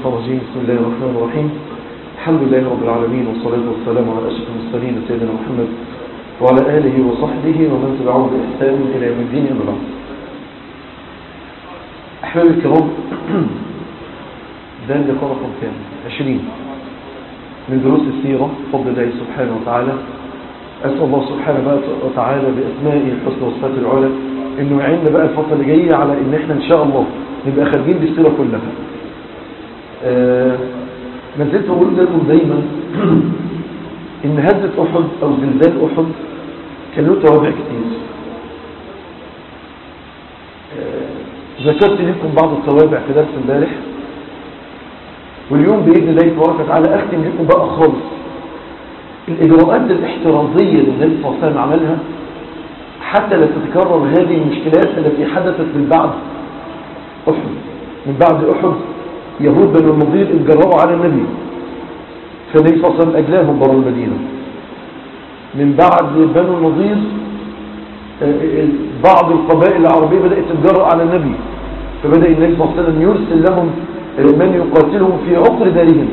الشيطان الرجيم بسم الله الرحمن الرحيم الحمد لله رب العالمين والصلاة والسلام على أشرف المرسلين سيدنا محمد وعلى آله وصحبه ومن تبعهم بإحسان إلى يوم الدين أما بعد أحبابي الكرام ده اللقاء رقم كام؟ 20 من دروس السيرة بفضل الله سبحانه وتعالى أسأل الله سبحانه وتعالى بأسمائه الحسنى والصفات العلى إنه يعيننا بقى الفترة اللي جاية على إن إحنا إن شاء الله نبقى خارجين بالسيرة كلها آه ما زلت أقول لكم دايما إن هزة أحد أو زلزال أحد كان له توابع كتير آه ذكرت لكم بعض التوابع في درس امبارح واليوم بإذن الله تبارك وتعالى أختم لكم بقى خالص الإجراءات الاحترازية اللي النبي صلى الله عليه وسلم عملها حتى لا تتكرر هذه المشكلات التي حدثت من بعد أحد من بعد أحد يهود بن النضير اتجرأوا على النبي فالنبي صلى الله عليه وسلم أجلاهم برا المدينة من بعد بنو النضير بعض القبائل العربية بدأت تتجرأ على النبي فبدأ النبي صلى الله عليه وسلم يرسل لهم من يقاتلهم في عقر دارهم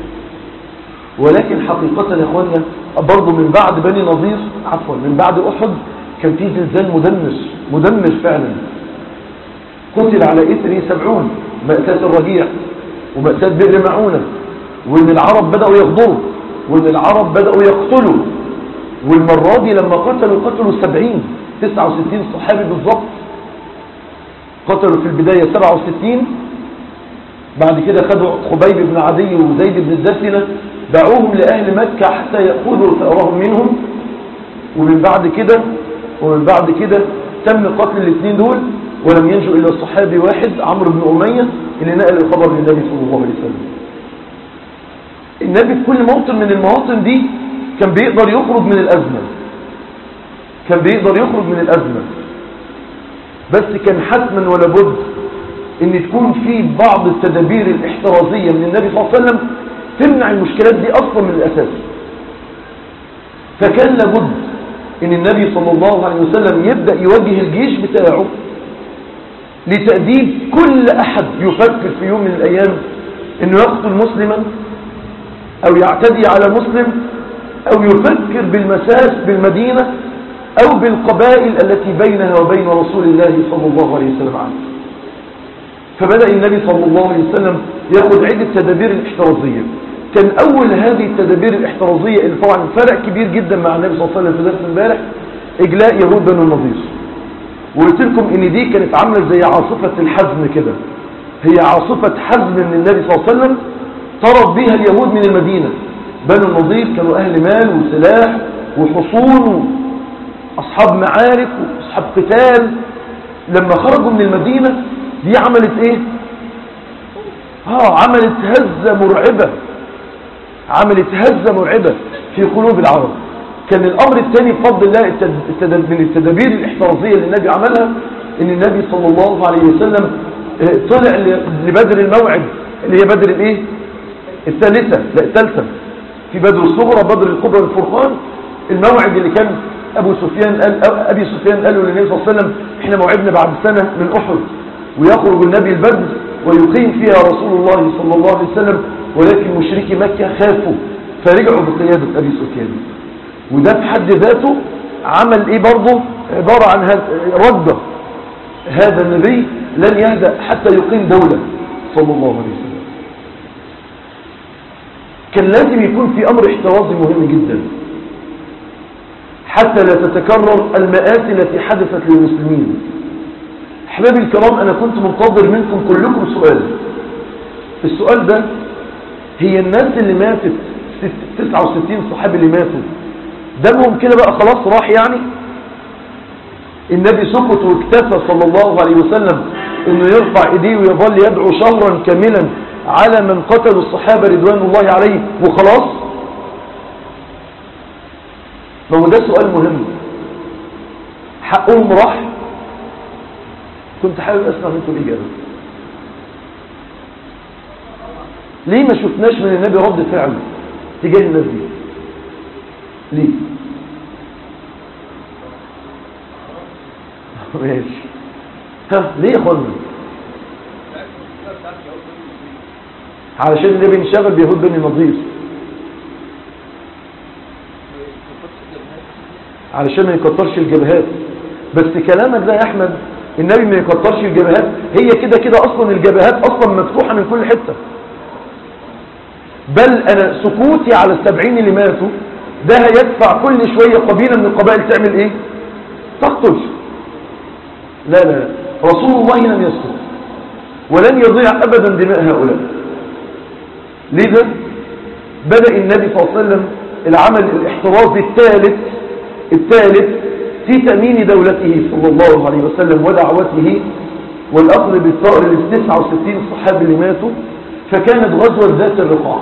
ولكن حقيقة يا اخوانا برضه من بعد بني نظير عفوا من بعد أحد كان في زلزال مدمر مدمر فعلا قتل على إثره سبعون مأساة الرجيع ومأساة بئر معونة وإن العرب بدأوا يغضروا وإن العرب بدأوا يقتلوا والمرة دي لما قتلوا قتلوا سبعين تسعة وستين صحابي بالضبط قتلوا في البداية سبعة وستين بعد كده خدوا خبيب بن عدي وزيد بن الدسنة دعوهم لأهل مكة حتى يأخذوا ثأرهم منهم ومن بعد كده ومن بعد كده تم قتل الاثنين دول ولم ينجو إلا الصحابي واحد عمرو بن أمية اللي نقل الخبر للنبي صلى الله عليه وسلم النبي في كل موطن من المواطن دي كان بيقدر يخرج من الأزمة كان بيقدر يخرج من الأزمة بس كان حتما ولا بد ان تكون في بعض التدابير الاحترازية من النبي صلى الله عليه وسلم تمنع المشكلات دي اصلا من الاساس فكان لابد ان النبي صلى الله عليه وسلم يبدأ يوجه الجيش بتاعه لتأديب كل احد يفكر في يوم من الايام انه يقتل مسلما او يعتدي على مسلم او يفكر بالمساس بالمدينة او بالقبائل التي بينها وبين رسول الله صلى الله عليه وسلم عنه فبدأ النبي صلى الله عليه وسلم يأخذ عدة تدابير الاحترازية كان أول هذه التدابير الاحترازية اللي طبعا فرق كبير جدا مع النبي صلى الله عليه وسلم في درس امبارح إجلاء يهود بنو النضير وقلت لكم إن دي كانت عاملة زي عاصفة الحزم كده هي عاصفة حزم من النبي صلى الله عليه وسلم طرد بها اليهود من المدينة بنو النضير كانوا أهل مال وسلاح وحصون أصحاب معارك وأصحاب قتال لما خرجوا من المدينة دي عملت ايه اه عملت هزة مرعبة عملت هزة مرعبة في قلوب العرب كان الامر الثاني بفضل الله من التدابير الاحترازية اللي النبي عملها ان النبي صلى الله عليه وسلم طلع لبدر الموعد اللي هي بدر الايه الثالثة لا الثالثة في بدر الصغرى بدر الكبرى الفرقان الموعد اللي كان ابو سفيان قال ابي سفيان قال له للنبي صلى الله عليه وسلم احنا موعدنا بعد سنة من احد ويخرج النبي البدر ويقيم فيها رسول الله صلى الله عليه وسلم ولكن مشركي مكة خافوا فرجعوا بقيادة أبي سفيان وده في حد ذاته عمل ايه برضه عبارة عن رد هذا النبي لن يهدأ حتى يقيم دولة صلى الله عليه وسلم كان لازم يكون في أمر احترازي مهم جدا حتى لا تتكرر المآسي التي حدثت للمسلمين احبابي الكرام انا كنت منتظر منكم كلكم سؤال السؤال ده هي الناس اللي ماتت 69 صحابي اللي ماتوا دمهم كده بقى خلاص راح يعني النبي سكت واكتفى صلى الله عليه وسلم انه يرفع ايديه ويظل يدعو شهرا كاملا على من قتلوا الصحابة رضوان الله عليه وخلاص ما هو ده سؤال مهم حقهم راح كنت حابب اسمع منكم الاجابه ليه ما شفناش من النبي رد فعل تجاه الناس دي ليه ماشي ها ليه يا اخوانا علشان النبي انشغل بيهود بني نظير علشان ما يكترش الجبهات بس كلامك ده يا احمد النبي ما يكترش الجبهات هي كده كده اصلا الجبهات اصلا مفتوحة من كل حتة بل انا سكوتي على السبعين اللي ماتوا ده هيدفع كل شوية قبيلة من القبائل تعمل ايه تقتل لا لا لا رسول الله لم يسكت ولن يضيع ابدا دماء هؤلاء لذا بدأ النبي صلى الله عليه وسلم العمل الاحترازي الثالث الثالث في تأمين دولته صلى الله عليه وسلم ودعوته والأخذ بالثأر ل 69 صحابي اللي ماتوا فكانت غزوة ذات الرقاع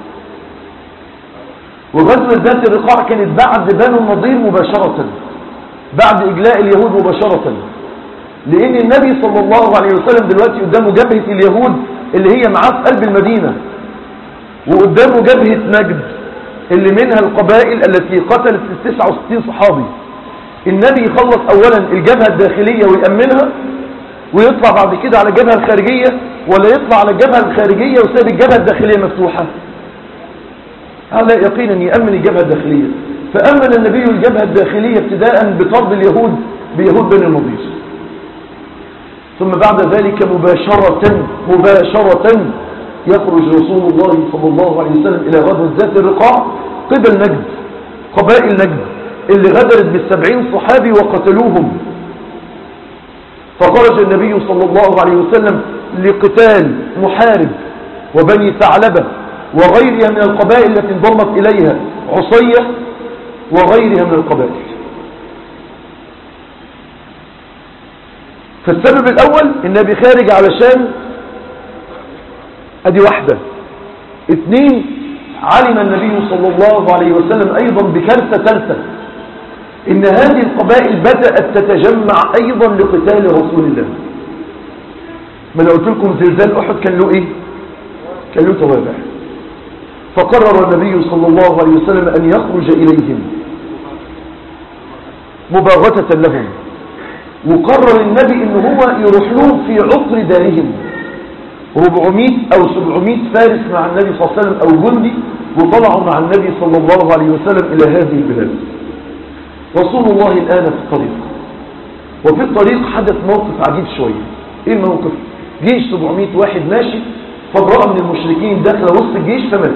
وغزوة ذات الرقاع كانت بعد بنو النضير مباشرة بعد إجلاء اليهود مباشرة لأن النبي صلى الله عليه وسلم دلوقتي قدامه جبهة اليهود اللي هي معاه في قلب المدينة وقدامه جبهة نجد اللي منها القبائل التي قتلت 69 صحابي النبي يخلص اولا الجبهة الداخلية ويأمنها ويطلع بعد كده على الجبهة الخارجية ولا يطلع على الجبهة الخارجية وساب الجبهة الداخلية مفتوحة هذا يقينا يأمن الجبهة الداخلية فأمن النبي الجبهة الداخلية ابتداء بطرد اليهود بيهود بن المضير ثم بعد ذلك مباشرة مباشرة يخرج رسول الله صلى الله عليه وسلم إلى غزوة ذات الرقاع قبل نجد قبائل نجد اللي غدرت بالسبعين صحابي وقتلوهم فخرج النبي صلى الله عليه وسلم لقتال محارب وبني ثعلبة وغيرها من القبائل التي انضمت إليها عصية وغيرها من القبائل فالسبب الأول النبي خارج علشان ادي واحدة اثنين علم النبي صلى الله عليه وسلم ايضا بكارثة ثالثة ان هذه القبائل بدأت تتجمع ايضا لقتال رسول الله ما لو قلت لكم زلزال احد كان له ايه كان له توابع فقرر النبي صلى الله عليه وسلم ان يخرج اليهم مباغتة لهم وقرر النبي ان هو يروح لهم في عقر دارهم 400 او 700 فارس مع النبي صلى الله عليه وسلم او جندي وطلعوا مع النبي صلى الله عليه وسلم الى هذه البلاد رسول الله الان في الطريق وفي الطريق حدث موقف عجيب شوية ايه الموقف جيش 700 واحد ماشي فامرأة من المشركين داخله وسط الجيش فمات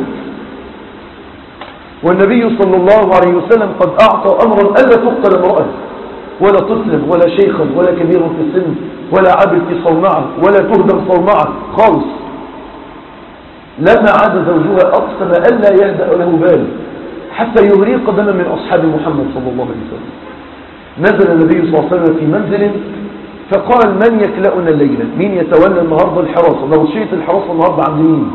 والنبي صلى الله عليه وسلم قد اعطى امرا الا تقتل امرأة ولا تسلم ولا شيخا ولا كبير في السن ولا عبد في صومعة ولا تهدم صومعة خالص لما عاد زوجها أقسم ألا يهدأ له بال حتى يغريق دما من أصحاب محمد صلى الله عليه وسلم نزل النبي صلى الله عليه وسلم في منزل فقال من يكلأنا الليلة مين يتولى النهاردة الحراسة لو شئت الحراسة النهاردة عند مين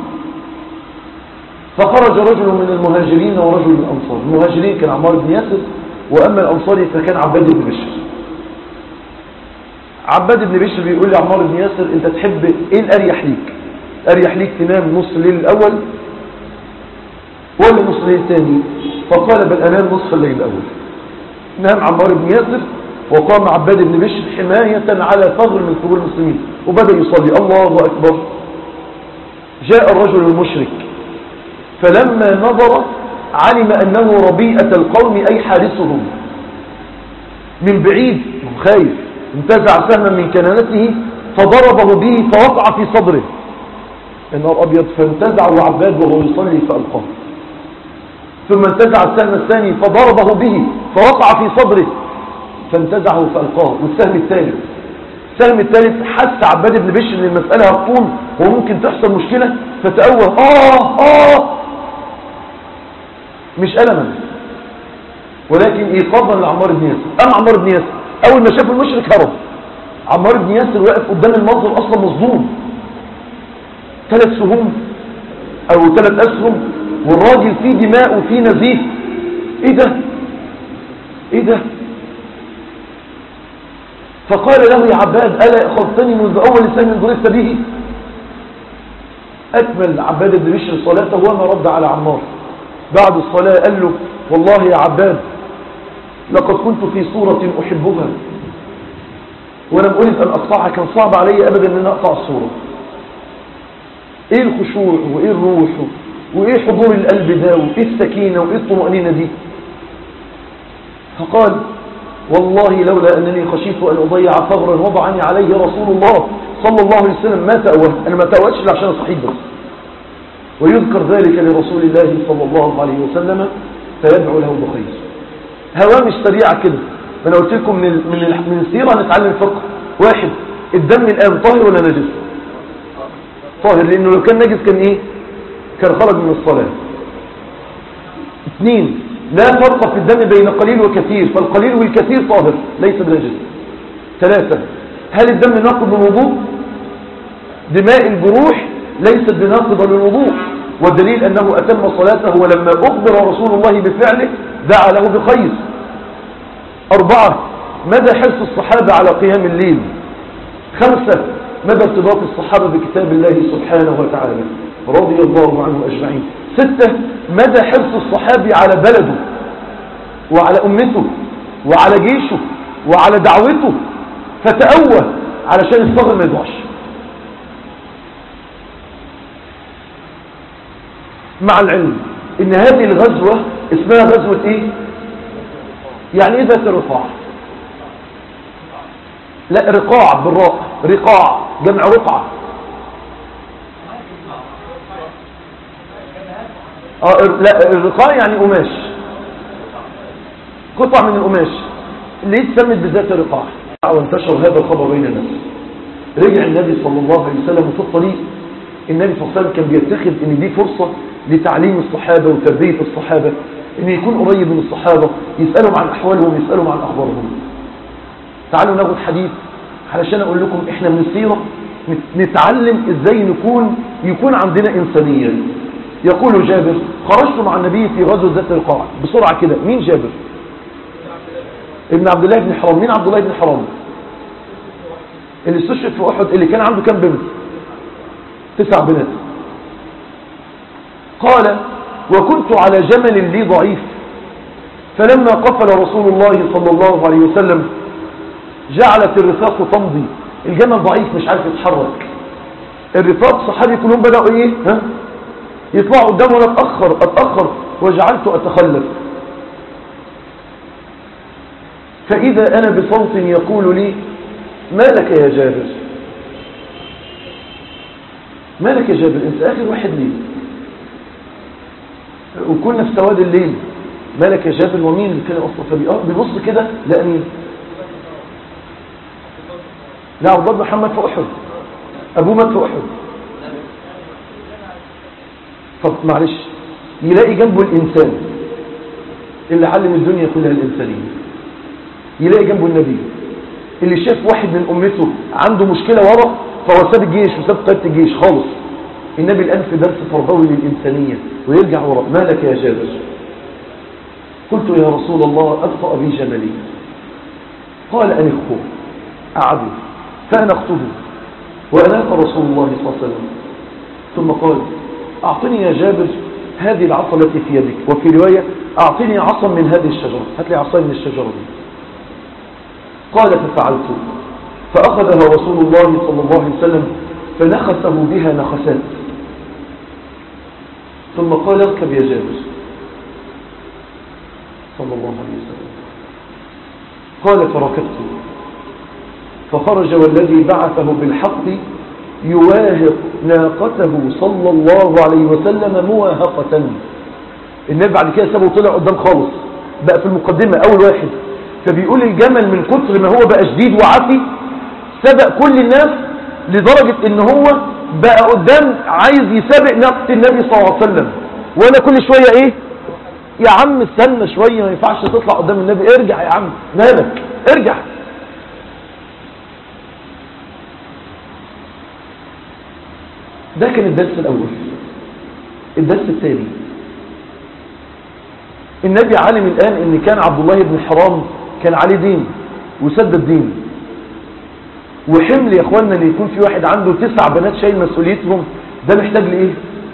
فخرج رجل من المهاجرين ورجل من الأنصار المهاجرين كان عمار بن ياسر وأما الأنصاري فكان عباد بن بشر عباد بن بشر بيقول لي عمار بن ياسر انت تحب ايه الاريح ليك اريح ليك تنام نص الليل الاول ولا نص الليل الثاني فقال بل انام نصف الليل الاول نام عمار بن ياسر وقام عباد بن بشر حماية على ثغر من ثغور المسلمين وبدأ يصلي الله أكبر جاء الرجل المشرك فلما نظر علم أنه ربيئة القوم أي حارسهم من بعيد خايف انتزع سهما من كنانته فضربه به فوقع في صدره النار أبيض فانتزعه عباد وهو يصلي فألقاه ثم انتزع السهم الثاني فضربه به فوقع في صدره فانتزعه فألقاه والسهم الثالث السهم الثالث حس عباد بن بشر ان المسألة هتطول وممكن تحصل مشكلة فتأوه آه آه مش ألما ولكن إيقاظا لعمار بن ياسر أم عمار بن ياسر أول ما شاف المشرك هرب عمار بن ياسر واقف قدام المنظر أصلا مصدوم ثلاث سهوم أو ثلاث أسهم والراجل فيه دماء وفيه نزيف إيه ده إيه ده فقال له يا عباد ألا أخذتني منذ أول سنة ضربت به أكمل عباد بن بشر صلاته وما رد على عمار بعد الصلاة قال له والله يا عباد لقد كنت في صورة أحبها ولم أريد أن أقطعها كان صعب علي أبدا أن أقطع الصورة ايه الخشوع وايه الروح وايه حضور القلب ده وايه السكينة وايه الطمأنينة دي فقال والله لولا أنني خشيت أن أضيع ثغرا وضعني عليه رسول الله صلى الله عليه وسلم ما تأوه أنا ما تأوهش إلا عشان أصحيح بس ويذكر ذلك لرسول الله صلى الله عليه وسلم فيدعو له بخير هوامش سريعة كده أنا قلت لكم من ال- من ال- من السيرة نتعلم فقه واحد الدم الآن طاهر ولا نجس طاهر لأنه لو كان نجس كان إيه كان خرج من الصلاة اثنين لا فرق في الدم بين قليل وكثير فالقليل والكثير طاهر ليس بنجس ثلاثة هل الدم ناقض للوضوء دماء الجروح ليست بناقضة للوضوء والدليل أنه أتم صلاته ولما أخبر رسول الله بفعله دعا له بخير أربعة مدى حرص الصحابة على قيام الليل خمسة مدى ارتباط الصحابة بكتاب الله سبحانه وتعالى رضي الله عنهم أجمعين ستة مدى حرص الصحابي على بلده وعلى أمته وعلى جيشه وعلى دعوته فتأوه علشان الصغر ما يضعش مع العلم ان هذه الغزوة اسمها غزوة ايه يعني ايه ذات الرقاع لا رقاع بالراء رقاع جمع رقعة اه ال- لا الرقاع يعني قماش قطع من القماش ليه اتسمت بذات الرقاع وانتشر هذا الخبر بين الناس رجع النبي صلى الله عليه وسلم في الطريق النبي صلى الله عليه وسلم كان بيتخذ ان دي فرصة لتعليم الصحابة وتربية الصحابة ان يكون قريب من الصحابة يسألهم عن احوالهم يسألهم عن اخبارهم تعالوا ناخد حديث علشان اقول لكم احنا من السيرة نت- نتعلم ازاي نكون يكون عندنا انسانية يقول جابر خرجت مع النبي في غزوة ذات القاع بسرعة كده مين جابر ابن عبد الله بن حرام مين عبد الله بن حرام اللي استشهد في احد اللي كان عنده كام بنت تسع بنات قال وكنت على جمل لي ضعيف فلما قفل رسول الله صلى الله عليه وسلم جعلت الرفاق تمضي الجمل ضعيف مش عارف يتحرك الرفاق صحابي كلهم بدأوا ايه ها يطلعوا قدام وانا اتأخر اتأخر وجعلت اتخلف فإذا أنا بصوت يقول لي ما لك يا جابر ما لك يا جابر انت آخر واحد ليه وكنا في سواد الليل ما لك يا جابر ومين اللي كان أصلا فبي آه بيبص كده لا مين لا عبد الله بن محمد في أحد أبوه مات في أحد طب معلش يلاقي جنبه الإنسان اللي علم الدنيا كلها الإنسانية يلاقي جنبه النبي اللي شاف واحد من أمته عنده مشكلة ورا فهو ساب الجيش وساب قيادة الجيش خالص النبي الآن في درس تربوي للإنسانية ويرجع ورا ما لك يا جابر قلت يا رسول الله أبطأ بي جملي قال أنخه أعدل فأنخته وأناق رسول الله صلى الله عليه وسلم ثم قال أعطني يا جابر هذه العصا التي في يدك وفي رواية أعطني عصا من هذه الشجرة هات لي عصا من الشجرة دي قال ففعلت فأخذها رسول الله صلى الله عليه وسلم فنخسه بها نخسات ثم قال اركب يا جابر صلى الله عليه وسلم قال فركبت فخرج والذي بعثه بالحق يواهق ناقته صلى الله عليه وسلم مواهقة النبي بعد كده سابه طلع قدام خالص بقى في المقدمة أول واحد فبيقول الجمل من كتر ما هو بقى شديد وعافي سبق كل الناس لدرجة ان هو بقى قدام عايز يسابق ناقة النبي صلى الله عليه وسلم وانا كل شوية ايه يا عم استنى شوية ما ينفعش تطلع قدام النبي ارجع يا عم مالك ارجع ده كان الدرس الاول الدرس الثاني النبي عالم الآن ان كان عبد الله بن حرام كان عليه دين وسد الدين وحمل يا اخوانا ان يكون في واحد عنده تسع بنات شايل مسؤوليتهم ده محتاج لايه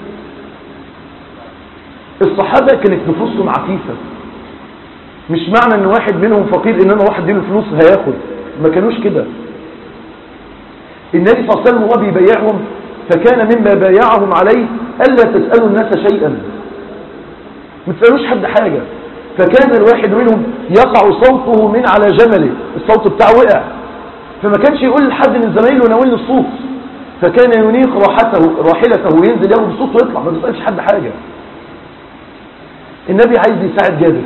الصحابة كانت نفوسهم عفيفة مش معنى ان واحد منهم فقير ان انا واحد اديله فلوس هياخد ما كانوش كده النبي صلى الله عليه وسلم وهو بيبيعهم فكان مما بايعهم عليه ألا تسألوا الناس شيئا ما تسألوش حد حاجة فكان الواحد منهم يقع صوته من على جمله الصوت بتاعه وقع فما كانش يقول لحد من زمايله ناولني الصوت فكان ينيق راحته راحلته وينزل ياخد الصوت ويطلع ما بيسألش حد حاجة النبي عايز يساعد جابر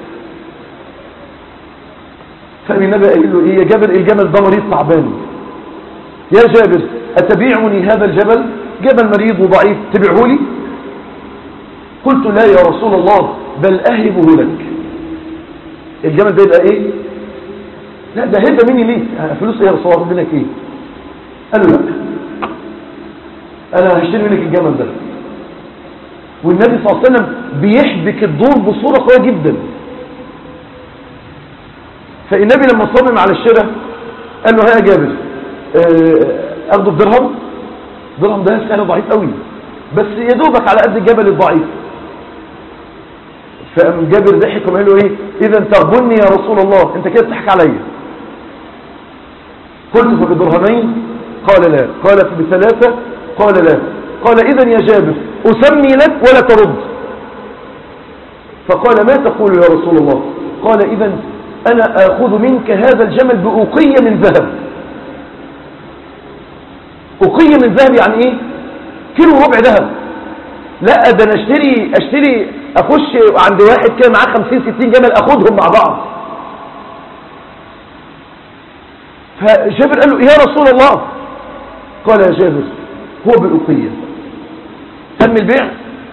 فالنبي قال له ايه يا جابر الجمل ده مريض تعبان يا جابر أتبيعني هذا الجبل جبل مريض وضعيف تبعه لي قلت لا يا رسول الله بل أهبه لك الجمل ده يبقى ايه لا ده هبه مني ليه فلوس ايه يا رسول الله ربنا ايه قال له لا انا هشتري منك الجمل ده والنبي صلى الله عليه وسلم بيحبك الدور بصورة قوية جدا فالنبي لما صمم على الشراء قال له ها يا جابر اه اخده بدرهم درهم ده سعره ضعيف قوي بس يا دوبك على قد الجبل الضعيف فقام جابر ضحك وقال له ايه اذا تغبني يا رسول الله انت كده بتضحك عليا قلت فبدرهمين قال لا قال فبثلاثة قال لا قال اذا يا جابر اسمي لك ولا ترد فقال ما تقول يا رسول الله قال اذا انا اخذ منك هذا الجمل بأوقية من ذهب أوقية من ذهب يعني ايه كيلو ربع ذهب لا ده انا اشتري اشتري اخش عند واحد كده معاه 50 60 جمل اخدهم مع بعض فجابر قال له يا رسول الله قال يا جابر هو بالأوقية تم البيع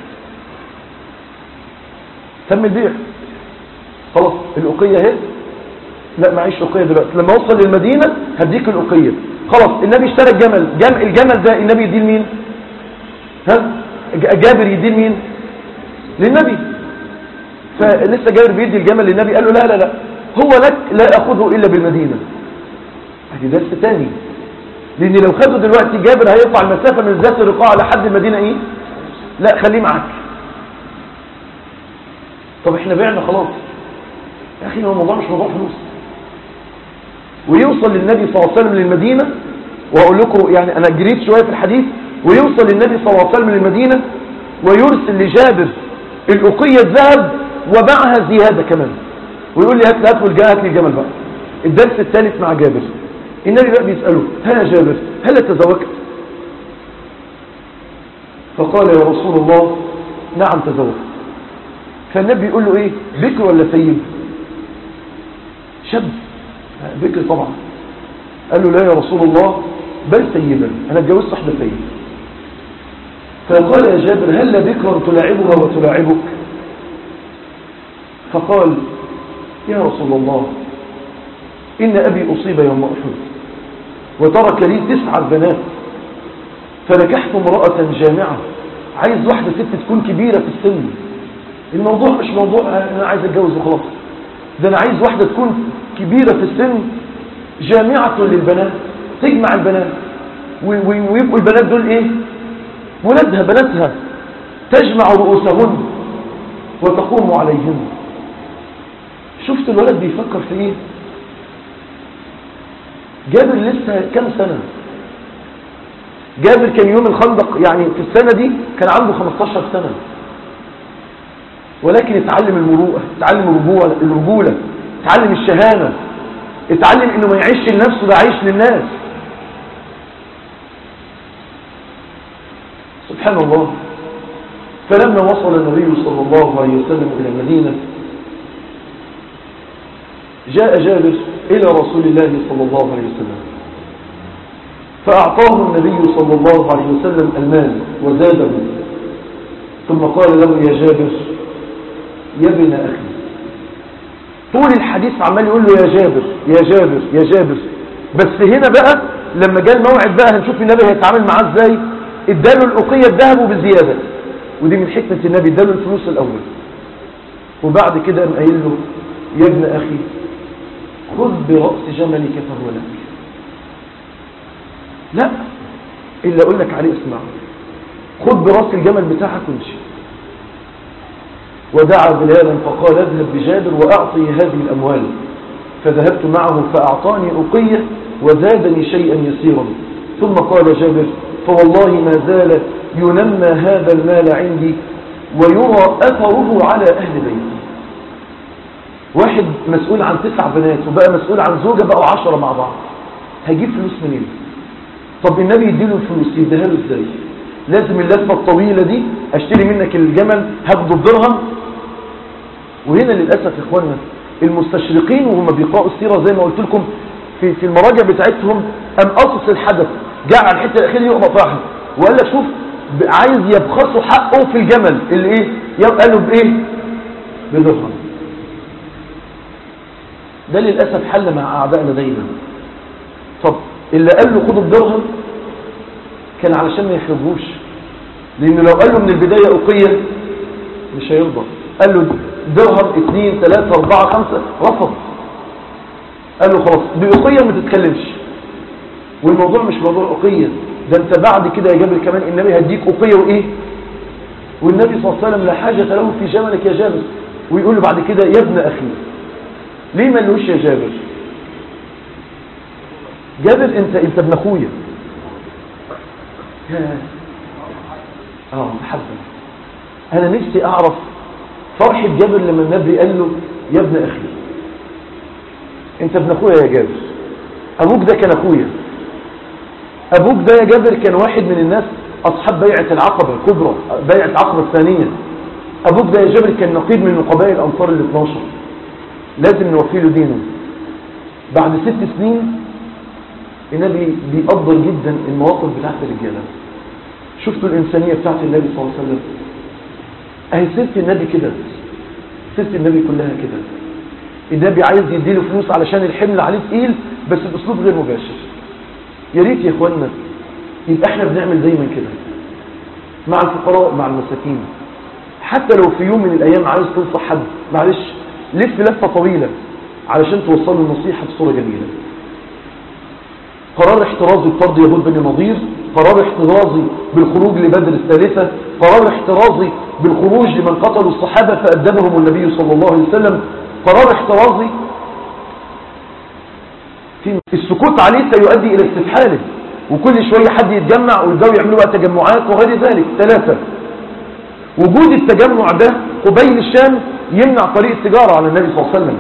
تم البيع خلاص الأوقية اهي لا معيش أوقية دلوقتي لما اوصل للمدينة هديك الأوقية خلاص النبي اشترى الجمل جم الجمل ده النبي يديه لمين ها جابر يديه لمين للنبي فلسه جابر بيدي الجمل للنبي قال له لا لا لا هو لك لا أخذه إلا بالمدينة هذه درس تاني لأن لو خده دلوقتي جابر هيقطع المسافة من ذات الرقاع لحد المدينة إيه لا خليه معاك طب احنا بعنا خلاص يا أخي هو الموضوع مش موضوع فلوس ويوصل للنبي صلى الله عليه وسلم للمدينة وأقول لكم يعني أنا جريت شوية في الحديث ويوصل للنبي صلى الله عليه وسلم للمدينة ويرسل لجابر الأقية الذهب ومعها زيادة كمان ويقول لي هات لي هات والجاه هات لي الجمل بقى الدرس الثالث مع جابر النبي بقى بيسأله ها يا جابر هل تزوجت فقال يا رسول الله نعم تزوجت فالنبي يقول له ايه بكر ولا سيد شاب بكر طبعا قال له لا يا رسول الله بل سيدا انا اتجوزت واحده سيد فقال يا جابر هل بكرا تلاعبها وتلاعبك فقال يا رسول الله إن أبي أصيب يوم أحد وترك لي تسعة بنات فنكحت امرأة جامعة عايز واحدة ست تكون كبيرة في السن الموضوع مش موضوع أنا عايز أتجوز وخلاص ده أنا عايز واحدة تكون كبيرة في السن جامعة للبنات تجمع البنات ويبقوا البنات دول إيه ولدها بناتها تجمع رؤوسهن وتقوم عليهن شفت الولد بيفكر في ايه جابر لسه كم سنة جابر كان يوم الخندق يعني في السنة دي كان عنده 15 سنة ولكن اتعلم المروءة اتعلم الرجولة الرجولة اتعلم الشهامة اتعلم انه ما يعيش لنفسه ده عايش للناس سبحان الله فلما وصل النبي صلى الله عليه وسلم إلى المدينة جاء جابر إلى رسول الله صلى الله عليه وسلم فأعطاه النبي صلى الله عليه وسلم المال وزاده ثم قال له يا جابر يا ابن أخي طول الحديث عمال يقول له يا جابر يا جابر يا جابر بس هنا بقى لما جاء الموعد بقى هنشوف النبي هيتعامل معاه ازاي اداله الأقية الذهب وبزيادة ودي من حكمة النبي اداله الفلوس الأول وبعد كده قام قايل له يا ابن أخي خذ برأس جملك فهو لك لا إلا أقول لك عليه اسمع خذ برأس الجمل بتاعك وامشي ودعا بلالا فقال اذهب بجابر وأعطي هذه الأموال فذهبت معه فأعطاني أقية وزادني شيئا يسيرا ثم قال جابر فوالله ما زال ينمى هذا المال عندي ويرى أثره على أهل بيتي واحد مسؤول عن تسع بنات وبقى مسؤول عن زوجة بقوا عشرة مع بعض هيجيب فلوس منين طب النبي يديله الفلوس يديها له ازاي لازم اللفة الطويلة دي اشتري منك الجمل هاخده بدرهم وهنا للأسف يا اخوانا المستشرقين وهم بيقرأوا السيرة زي ما قلت لكم في, في المراجع بتاعتهم أم قصص الحدث جاء على الحتة الأخيرة يقف راحة وقال لك شوف عايز يبخسوا حقه في الجمل اللي ايه قالوا بايه بدرهم ده للأسف حل مع أعدائنا دايما طب اللي قال له خدوا الدرهم كان علشان ما يخرجوش لأنه لو قال له من البداية أقية مش هيرضى قال له درهم اثنين ثلاثة أربعة خمسة رفض قال له خلاص بأقية ما تتكلمش والموضوع مش موضوع أقية ده انت بعد كده يا جابر كمان النبي هديك أقية وإيه والنبي صلى الله عليه وسلم لا حاجة له في جملك يا جابر ويقول له بعد كده يا ابن أخي ليه ما لهوش يا جابر جابر انت انت ابن اخويا اه محبة انا نفسي اعرف فرحة جابر لما النبي قال له يا ابن اخي انت ابن اخويا يا جابر ابوك ده كان اخويا ابوك ده يا جابر كان واحد من الناس اصحاب بيعة العقبة الكبرى بيعة العقبة الثانية ابوك ده يا جابر كان نقيب من نقباء الانصار ال 12 لازم نوفي له دينه بعد ست سنين النبي بيقدر جدا المواقف بتاعت الرجاله شفتوا الإنسانية بتاعت النبي صلى الله عليه وسلم اهي سيرة النبي كده سيرة النبي كلها كده النبي عايز يديله فلوس علشان الحمل عليه تقيل بس بأسلوب غير مباشر يا ريت يا اخوانا يبقى احنا بنعمل دايما كده مع الفقراء مع المساكين حتى لو في يوم من الايام عايز تنصح حد معلش لف لفة طويلة علشان توصل له النصيحة بصورة جميلة قرار احترازي بطرد يهود بن نضير قرار احترازي بالخروج لبدر الثالثة قرار احترازي بالخروج لمن قتلوا الصحابة فأدبهم النبي صلى الله عليه وسلم قرار احترازي في السكوت عليه سيؤدي إلى استفحاله وكل شوية حد يتجمع ويبدأوا يعملوا بقى تجمعات وغير ذلك ثلاثة وجود التجمع ده قبيل الشام يمنع طريق التجارة على النبي صلى الله عليه وسلم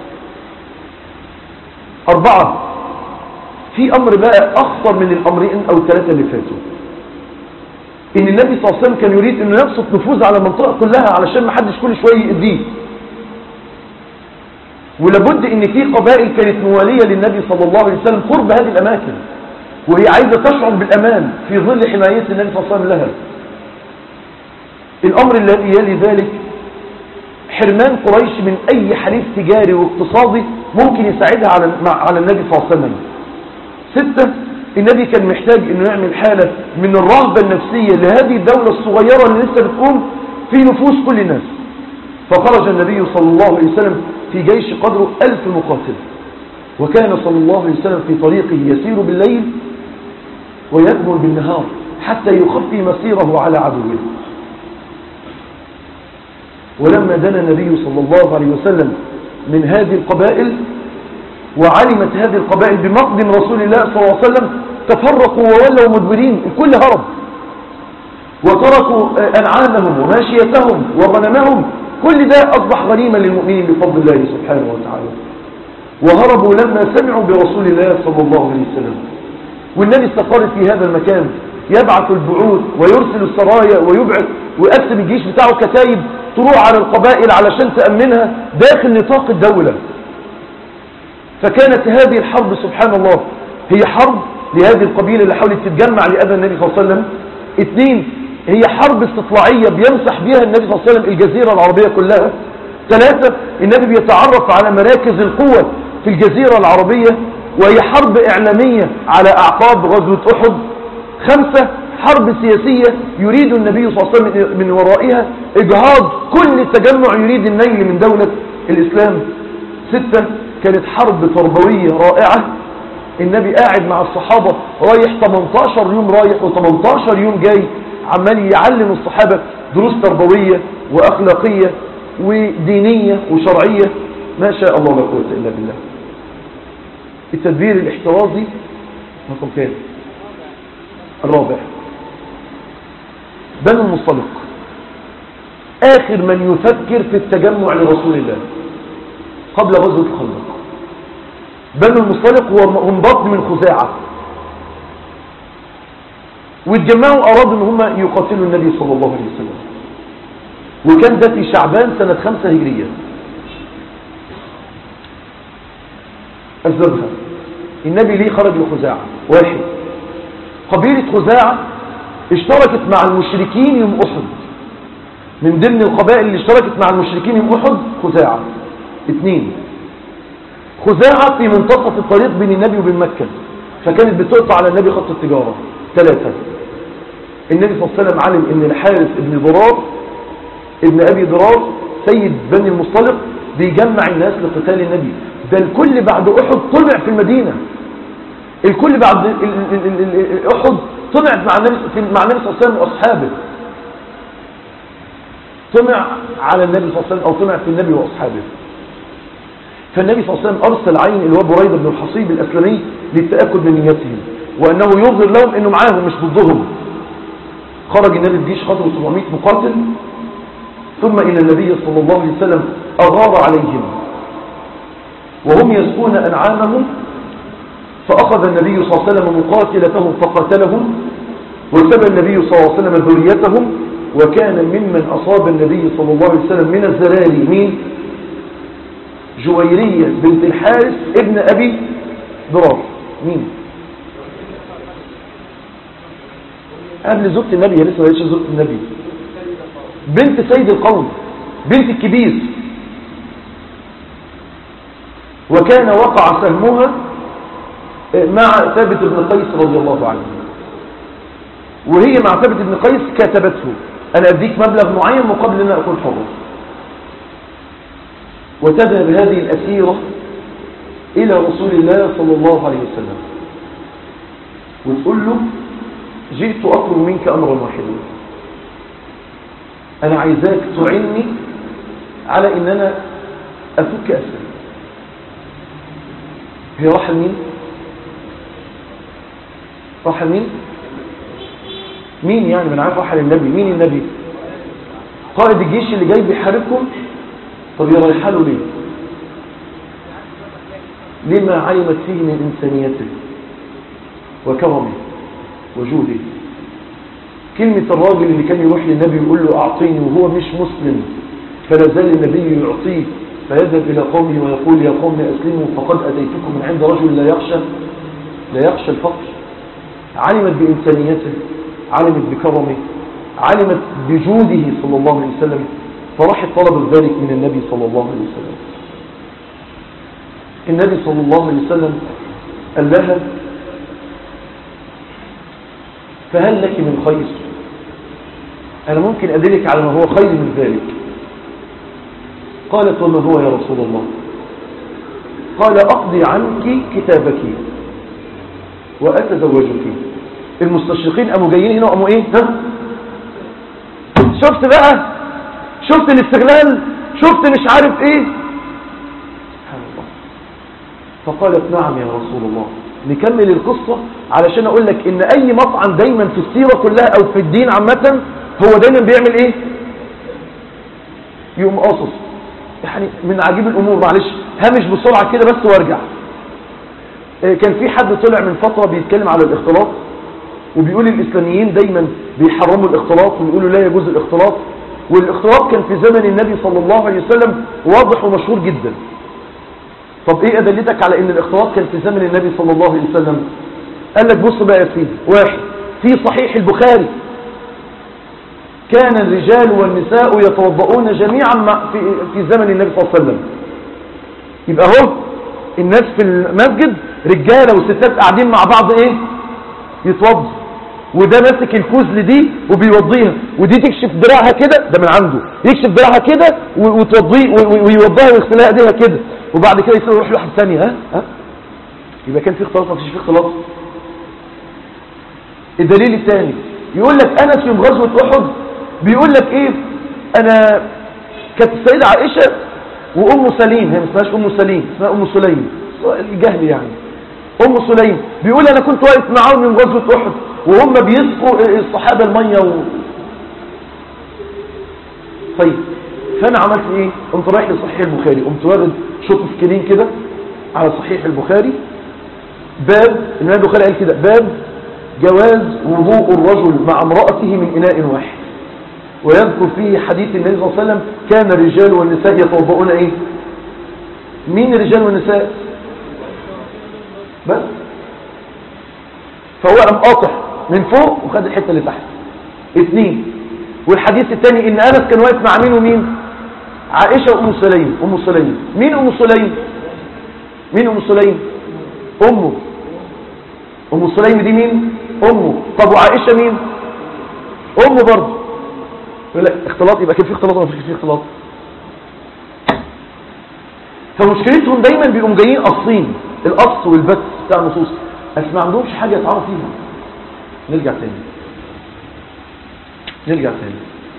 أربعة في أمر بقى أخطر من الأمرين أو الثلاثة اللي فاتوا إن النبي صلى الله عليه وسلم كان يريد أنه يبسط نفوذ على المنطقة كلها علشان ما حدش كل شوية يأذيه ولابد ان في قبائل كانت موالية للنبي صلى الله عليه وسلم قرب هذه الأماكن وهي عايزة تشعر بالأمان في ظل حماية النبي صلى الله عليه وسلم لها الأمر الذي يلي ذلك حرمان قريش من أي حليف تجاري واقتصادي ممكن يساعدها على على النبي صلى الله عليه وسلم ستة النبي كان محتاج انه يعمل حالة من الرهبة النفسية لهذه الدولة الصغيرة اللي لسه بتقوم في نفوس كل الناس فخرج النبي صلى الله عليه وسلم في جيش قدره ألف مقاتل وكان صلى الله عليه وسلم في طريقه يسير بالليل ويكمل بالنهار حتى يخفي مسيره على عدوه ولما دنا النبي صلى الله عليه وسلم من هذه القبائل وعلمت هذه القبائل بمقدم رسول الله صلى الله عليه وسلم تفرقوا وولوا مدبرين الكل هرب وتركوا أنعامهم وماشيتهم وغنمهم كل ده أصبح غنيمة للمؤمنين بفضل الله سبحانه وتعالى وهربوا لما سمعوا برسول الله صلى الله عليه وسلم والنبي استقر في هذا المكان يبعث البعوث ويرسل السرايا ويبعث ويقسم الجيش بتاعه كتايب تروح على القبائل علشان تأمنها داخل نطاق الدولة فكانت هذه الحرب سبحان الله هي حرب لهذه القبيلة اللي حاولت تتجمع لأذى النبي صلى الله عليه وسلم اثنين هي حرب استطلاعية بيمسح بها النبي صلى الله عليه وسلم الجزيرة العربية كلها ثلاثة النبي بيتعرف على مراكز القوة في الجزيرة العربية وهي حرب إعلامية على أعقاب غزوة أحد خمسة حرب سياسية يريد النبي صلى الله عليه وسلم من ورائها إجهاض كل تجمع يريد النيل من دولة الإسلام ستة كانت حرب تربوية رائعة النبي قاعد مع الصحابة رايح 18 يوم رايح و18 يوم جاي عمال يعلم الصحابة دروس تربوية وأخلاقية ودينية وشرعية ما شاء الله لا قوة إلا بالله التدبير الاحترازي رقم كام الرابع بنو المصطلق آخر من يفكر في التجمع لرسول الله قبل غزوة الخندق بنو المصطلق هم بطن من خزاعة واتجمعوا أرادوا ان هم يقاتلوا النبي صلى الله عليه وسلم وكان ده في شعبان سنة خمسة هجرية أسبابها النبي ليه خرج لخزاعة واحد قبيلة خزاعة اشتركت مع المشركين يوم أحد من ضمن القبائل اللي اشتركت مع المشركين يوم أحد خزاعة اثنين خزاعة في منتصف الطريق بين النبي وبين مكة فكانت بتقطع على النبي خط التجارة ثلاثة النبي صلى الله عليه وسلم علم ان الحارث ابن ضرار ابن ابي ضرار سيد بني المصطلق بيجمع الناس لقتال النبي ده الكل بعد احد طلع في المدينة الكل بعد ال- ال- ال- ال- احد طلع مع النبي في- مع النبي صلى الله عليه وسلم واصحابه طمع على النبي صلى الله عليه وسلم او طمع في النبي واصحابه فالنبي صلى الله عليه وسلم ارسل عين اللي هو بريده بن الحصيب الاسلمي للتاكد من نيتهم وانه يظهر لهم انه معاهم مش ضدهم خرج النبي بجيش خطر 700 مقاتل ثم إن النبي صلى الله عليه وسلم أغار عليهم وهم يسكون أنعامهم فأخذ النبي صلى الله عليه وسلم مقاتلتهم فقاتلهم وسبى النبي صلى الله عليه وسلم ذريتهم وكان ممن أصاب النبي صلى الله عليه وسلم من الزلال مين جويرية بنت الحارث ابن أبي ضرار مين قبل زوجة النبي هي لسه ما هيش زوجة النبي بنت سيد القوم بنت الكبير وكان وقع سهمها مع ثابت بن قيس رضي الله عنه وهي مع ثابت بن قيس كتبته أنا أديك مبلغ معين مقابل أن أكون حرة وتذهب هذه الأسيرة إلى رسول الله صلى الله عليه وسلم وتقول له جئت أطلب منك أمرا واحدا أنا عايزاك تعني على إن أنا أفك أسر هي راح مين راح مين مين يعني من عارف راح للنبي مين النبي قائد الجيش اللي جاي بيحاربكم طب يا رايحه له ليه لما علمت فيه من إنسانيته وكرمه وجوده كلمة الراجل اللي كان يروح للنبي يقول له أعطيني وهو مش مسلم فلا زال النبي يعطيه فيذهب إلى قومه ويقول يا قوم أسلموا فقد أتيتكم من عند رجل لا يخشى لا يخشى الفقر علمت بإنسانيته علمت بكرمه علمت بجوده صلى الله عليه وسلم فراحت طلبت ذلك من النبي صلى الله عليه وسلم النبي صلى الله عليه وسلم قال لها فهل لك من خير أنا ممكن أدلك على ما هو خير من ذلك قالت وما هو يا رسول الله قال أقضي عنك كتابك وأتزوجك المستشرقين قاموا جايين هنا وقاموا إيه ها؟ شفت بقى شفت الاستغلال شفت مش عارف إيه سبحان الله فقالت نعم يا رسول الله نكمل القصة علشان اقول لك ان اي مطعم دايما في السيرة كلها او في الدين عامة هو دايما بيعمل ايه يقوم قاصص يعني من عجيب الامور معلش همش بسرعة كده بس وارجع آه، كان في حد طلع من فترة بيتكلم على الاختلاط وبيقول الاسلاميين دايما بيحرموا الاختلاط ويقولوا لا يجوز الاختلاط والاختلاط كان في زمن النبي صلى الله عليه وسلم واضح ومشهور جدا طب ايه ادلتك على ان الاختلاط كان في زمن النبي صلى الله عليه وسلم قال لك بص بقى يا سيدي واحد في صحيح البخاري كان الرجال والنساء يتوضؤون جميعا مع- في, في زمن النبي صلى الله عليه وسلم يبقى هو الناس في المسجد رجالة وستات قاعدين مع بعض ايه يتوضوا وده ماسك الكوز لدي وبيوضيها ودي تكشف دراعها كده ده من عنده يكشف دراعها كده و- وتوضيه و- و- ويوضيها ويغسل لها ايديها كده وبعد كده يسوي يروح لواحد ثانيه ها ها يبقى كان في اختلاط ما فيش في اختلاط الدليل الثاني يقول لك انس يوم غزوه احد بيقول لك ايه انا كانت السيده عائشه وام سليم هي ما اسمهاش ام سليم اسمها ام سليم الجهل يعني ام سليم بيقول انا كنت واقف معاهم يوم غزوه احد وهم بيسقوا الصحابة المية و... طيب فانا عملت ايه قمت رايح لصحيح البخاري قمت واخد شوط سكرين كده على صحيح البخاري باب الإمام البخاري قال كده باب جواز وضوء الرجل مع امرأته من إناء واحد ويذكر فيه حديث النبي صلى الله عليه وسلم كان الرجال والنساء يتوضؤون ايه مين الرجال والنساء بس فهو قام قاطع من فوق وخد الحته اللي تحت اثنين والحديث الثاني ان انس كان واقف مع مين ومين عائشه وام سليم ام سليم مين ام سليم مين ام سليم امه ام سليم دي مين امه طب وعائشه مين امه برضه يقول لك اختلاط يبقى كان في اختلاط ولا مفيش في اختلاط فمشكلتهم دايما بيقوموا جايين قاصين القص والبت بتاع النصوص بس ما عندهمش حاجه يتعرف فيها نرجع تاني نرجع تاني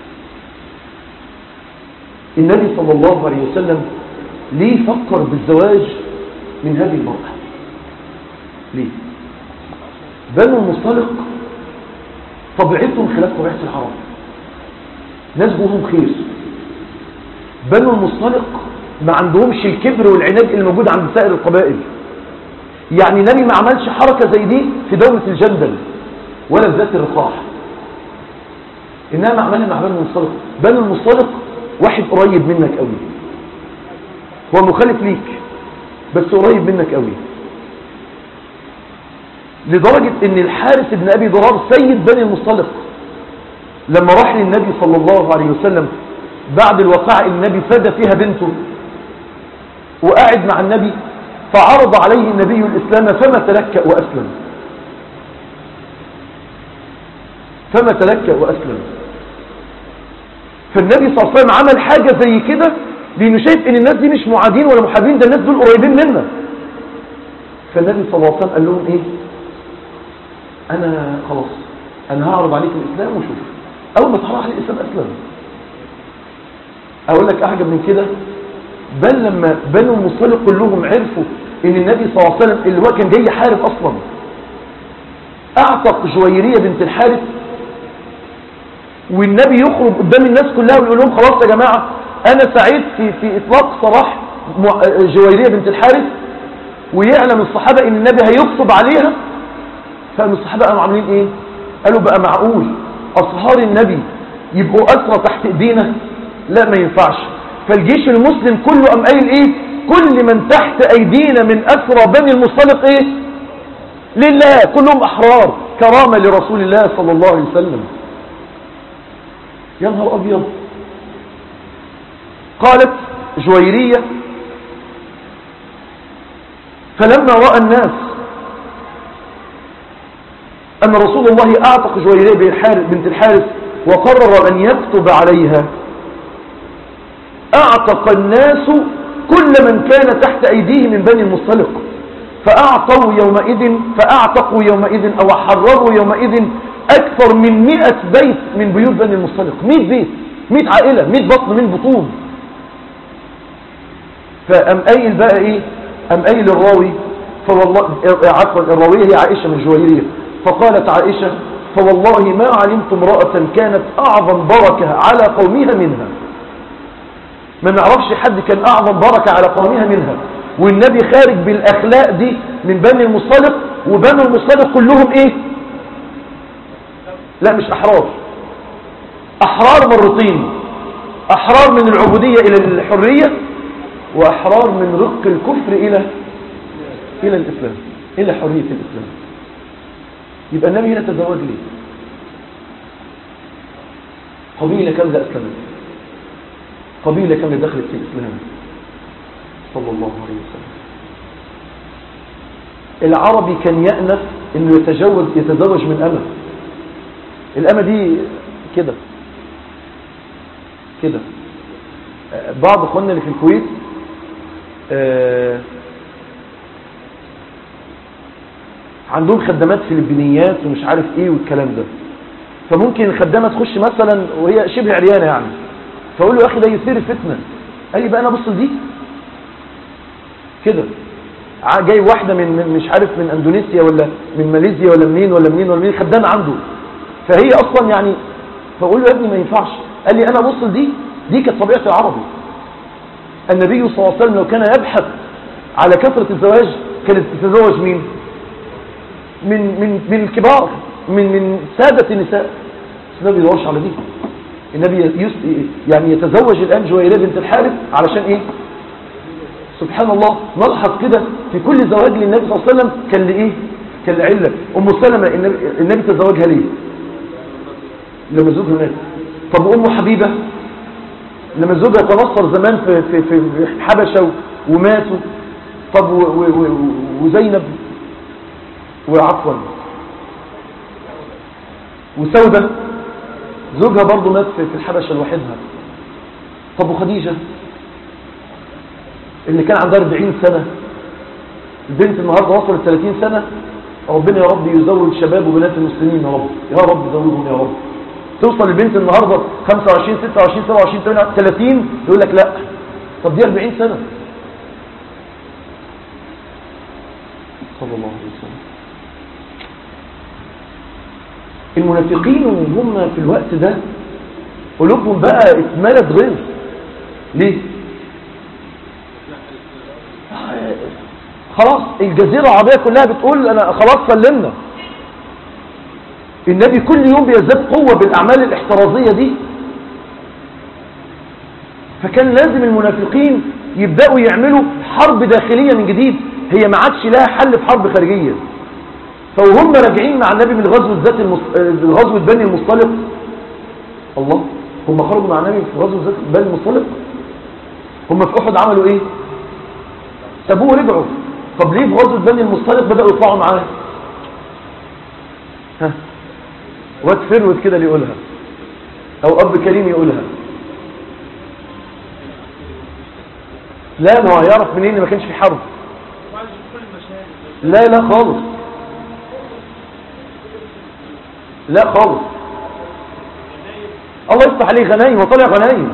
النبي صلى الله عليه وسلم ليه فكر بالزواج من هذه المرأة ليه بنو المصطلق طبيعتهم خلاف طبيعة العرب ناس جوهم خير بنو المصطلق ما عندهمش الكبر والعناد اللي موجود عند سائر القبائل يعني النبي ما عملش حركة زي دي في دولة الجندل ولا في ذات الرقاح انما عملها مع بنو المصطلق بنو المصطلق واحد قريب منك قوي هو مخالف ليك بس قريب منك قوي لدرجة ان الحارس ابن ابي ضرار سيد بني المصطلق لما راح للنبي صلى الله عليه وسلم بعد الوقائع النبي فدى فيها بنته وقاعد مع النبي فعرض عليه النبي الإسلام فما تلكأ وأسلم فما تلكأ وأسلم فالنبي صلى الله عليه وسلم عمل حاجة زي كده لأنه شايف ان الناس دي مش معادين ولا محابين ده الناس دول قريبين منا فالنبي صلى الله عليه وسلم قال لهم ايه انا خلاص انا هعرض عليك الاسلام وشوف اول ما تعرض عليه الاسلام اسلم اقول لك اعجب من كده بل لما بنو المصطلق كلهم عرفوا ان النبي صلى الله عليه وسلم اللي هو كان جاي يحارب اصلا اعتق جويرية بنت الحارث والنبي يخرج قدام الناس كلها ويقول لهم خلاص يا جماعة انا سعيد في, في اطلاق سراح جويرية بنت الحارث ويعلم الصحابة ان النبي هيغصب عليها فقام الصحابة قاموا عاملين ايه قالوا بقى معقول اصهار النبي يبقوا اسرى تحت ايدينا لا ما ينفعش فالجيش المسلم كله قام قايل ايه كل من تحت ايدينا من اسرى بني المصطلق ايه لله كلهم احرار كرامة لرسول الله صلى الله عليه وسلم يا نهار ابيض قالت جويرية فلما رأى الناس أن رسول الله أعتق جويرية بنت الحارث وقرر أن يكتب عليها أعتق الناس كل من كان تحت أيديه من بني المصطلق فأعطوا يومئذ فأعتقوا يومئذ أو حرروا يومئذ أكثر من مئة بيت من بيوت بني المصطلق مئة بيت مئة عائلة مئة بطن من بطون فأم قايل بقى إيه أم قايل الراوي فوالله عفوا الراوية هي عائشة من الجويرية فقالت عائشة فوالله ما علمت امرأة كانت أعظم بركة على قومها منها ما نعرفش حد كان أعظم بركة على قومها منها والنبي خارج بالأخلاق دي من بني المصطلق وبني المصطلق كلهم إيه لا مش أحرار أحرار مرتين أحرار من العبودية إلى الحرية وأحرار من رق الكفر إلى إلى الإسلام إلى حرية الإسلام يبقى النبي هنا تزوج ليه قبيلة كاملة أسلمت قبيلة كاملة دخلت في الإسلام صلى الله عليه وسلم العربي كان يأنف انه يتجوز يتزوج من أمة الأمة دي كده كده بعض اخواننا اللي في الكويت عندهم خدامات فلبينيات ومش عارف ايه والكلام ده فممكن الخدامه تخش مثلا وهي شبه عريانه يعني فاقول له يا اخي ده يثير الفتنه قال لي بقى انا بص لدي كده ع- جاي واحدة من من- مش عارف من اندونيسيا ولا من ماليزيا ولا منين ولا منين ولا منين خدامة عنده فهي اصلا يعني فاقول له يا ابني ما ينفعش قال لي انا بص دي دي كانت طبيعة العربي النبي صلى الله عليه وسلم لو كان يبحث على كثرة الزواج كانت تتزوج مين من من من الكبار من من سادة النساء بس النبي ما بيدورش على دي النبي يس يعني يتزوج الآن جويرية بنت الحارث علشان ايه سبحان الله نلحظ كده في كل زواج للنبي صلى الله عليه وسلم كان لإيه كان لعلة أم سلمة النبي, النبي تزوجها ليه لما زوجها مات طب أم حبيبة لما زوجها تنصر زمان في, في, في حبشة وماتوا طب و و و وزينب وعفوا وسودة زوجها برضه مات في في الحبشة لوحدها طب وخديجة اللي كان عندها 40 سنة البنت النهاردة وصلت 30 سنة ربنا يا رب يزوج شباب وبنات المسلمين يا رب يا رب زوجهم يا رب توصل البنت النهاردة 25 26 27 28 30 يقول لك لا طب دي 40 سنة صلى الله عليه وسلم المنافقين وهم في الوقت ده قلوبهم بقى اتملت غيظ ليه خلاص الجزيرة العربية كلها بتقول انا خلاص سلمنا النبي كل يوم بيزداد قوة بالاعمال الاحترازية دي فكان لازم المنافقين يبدأوا يعملوا حرب داخلية من جديد هي ما عادش لها حل في حرب خارجية فوهم راجعين مع النبي من غزوة ذات المص... آه، غزوة بني المصطلق الله هم خرجوا مع النبي في غزوة ذات بني المصطلق هم في أحد عملوا ايه سابوه ورجعوا طب ليه في غزوة بني المصطلق بدأوا يطلعوا معاه ها واد فرود كده اللي يقولها او اب كريم يقولها لا ما هو هيعرف منين إن ما كانش في حرب لا لا خالص لا خالص الله يفتح عليه غنايم وطلع غنايم